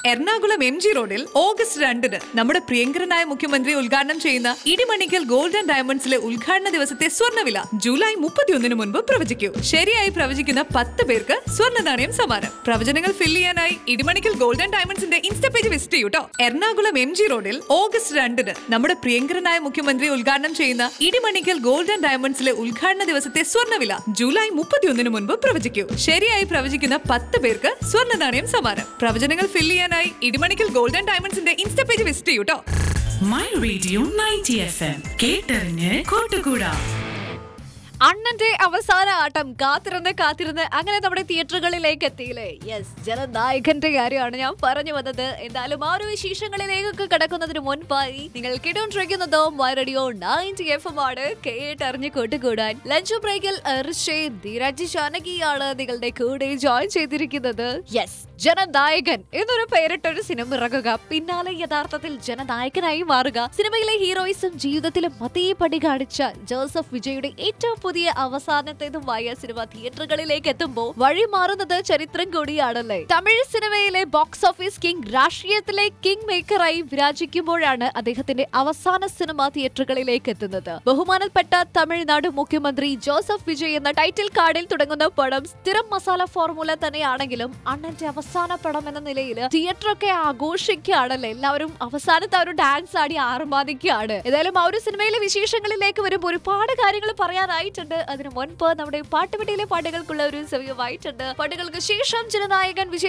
Ernakulam M G റോഡിൽ August രണ്ടിന് നമ്മുടെ പ്രിയങ്കരനായ മുഖ്യമന്ത്രി ഉദ്ഘാടനം ചെയ്യുന്ന ഇടിമണിക്കൽ ഗോൾഡ് ആൻഡ് ഡയമണ്ട്സിലെ ഉദ്ഘാടന ദിവസത്തെ സ്വർണ്ണവില ജൂലൈ മുപ്പത്തിയൊന്നിന് മുൻപ് പ്രവചിക്കൂ ശരിയായി പ്രവചിക്കുന്ന പത്ത് പേർക്ക് സ്വർണ്ണ നാണയം സമ്മാനം പ്രവചനങ്ങൾ ഫിൽ ചെയ്യാനായി ഇടിമണിക്കൽ ഗോൾഡ് ആൻഡ് ഡയമണ്ട്സിന്റെ ഇൻസ്റ്റാ പേജ് വിസിറ്റ് ചെയ്യൂട്ടോ എറണാകുളം എം ജി റോഡിൽ ഓഗസ്റ്റ് രണ്ടിന് നമ്മുടെ പ്രിയങ്കരനായ മുഖ്യമന്ത്രി ഉദ്ഘാടനം ചെയ്യുന്ന ഇടിമണിക്കൽ ഗോൾഡ് ആൻഡ് ഡയമണ്ട്സിലെ ഉദ്ഘാടന ദിവസത്തെ സ്വർണ്ണവില ജൂലൈ മുപ്പത്തിയൊന്നിന് മുൻപ് പ്രവചിക്കൂ ശരിയായി പ്രവചിക്കുന്ന പത്ത് പേർക്ക് സ്വർണ്ണ നാണയം സമ്മാനം പ്രവചനങ്ങൾ ഫിൽ ചെയ്യാനായി ഇടിമണിക്കൽ ഗോൾഡ് ആൻഡ് ഡയമണ്ട്സിന്റെ ഇൻസ്റ്റാ പേജ് വിസിറ്റ് ചെയ്യൂട്ടോ my radio ninety F M കേട്ടറിഞ്ഞ് കൂട്ടുകൂടാ അണ്ണന്റെ അവസാന ആട്ടം കാത്തിരുന്ന് കാത്തിരുന്ന് അങ്ങനെ നമ്മുടെ തിയേറ്ററുകളിലേക്ക് എത്തിയില്ലേ യെസ് ജനനായകന്റെ കാര്യമാണ് ഞാൻ പറഞ്ഞു വന്നത് എന്തായാലും ആ ഒരു വിശേഷങ്ങളിലേക്കൊക്കെ കിടക്കുന്നതിന് മുൻപായി നിങ്ങൾ കേട്ടോണ്ടിരിക്കുന്നത് my radio ninety F M ആണ് കേട്ടറിഞ്ഞ് കൂട്ടുകൂടാൻ ലഞ്ച് ബ്രേക്കിൽ ഋഷി ധീരാജ് ജാനകിയാണ് നിങ്ങളുടെ കൂടെ ജോയിൻ ചെയ്തിരിക്കുന്നത് യെസ് ജനനായകൻ എന്നൊരു പേരിട്ട ഒരു സിനിമ ഇറങ്ങുക പിന്നാലെ യഥാർത്ഥത്തിൽ ജനനായകനായി മാറുക സിനിമയിലെ ഹീറോയിസും ജീവിതത്തിലും അതേപടി കാണിച്ച ജോസഫ് വിജയുടെ ഏറ്റവും പുതിയ അവസാനത്തേതുമായ സിനിമ തിയേറ്ററുകളിലേക്ക് എത്തുമ്പോൾ വഴി മാറുന്നത് ചരിത്രം കൂടിയാണല്ലേ തമിഴ് സിനിമയിലെ ബോക്സ് ഓഫീസ് കിങ് രാഷ്ട്രീയത്തിലെ കിങ് മേക്കറായി വിരാജിക്കുമ്പോഴാണ് അദ്ദേഹത്തിന്റെ അവസാന സിനിമ തിയേറ്ററുകളിലേക്ക് എത്തുന്നത് ബഹുമാനപ്പെട്ട തമിഴ്നാട് മുഖ്യമന്ത്രി ജോസഫ് വിജയ് എന്ന ടൈറ്റിൽ കാർഡിൽ തുടങ്ങുന്ന പടം സ്ഥിരം മസാല ഫോർമുല തന്നെയാണെങ്കിലും അണ്ണന്റെ അവസാന പടം എന്ന നിലയിൽ തിയേറ്ററൊക്കെ ആഘോഷിക്കുകയാണല്ലേ എല്ലാവരും അവസാനത്തെ ആ ഒരു ഡാൻസ് ആടി ആർമാദിക്കുകയാണ് ഏതായാലും ആ ഒരു സിനിമയിലെ വിശേഷങ്ങളിലേക്ക് വരുമ്പോൾ ഒരുപാട് കാര്യങ്ങൾ പറയാനായിട്ടുണ്ട് അതിനു മുൻപ് നമ്മുടെ പാട്ടുപെട്ടിയിലെ പാട്ടുകൾക്കുള്ള ഒരു സമയമായിട്ടുണ്ട് പാട്ടുകൾക്ക് ശേഷം ജനനായകൻ വിജയ്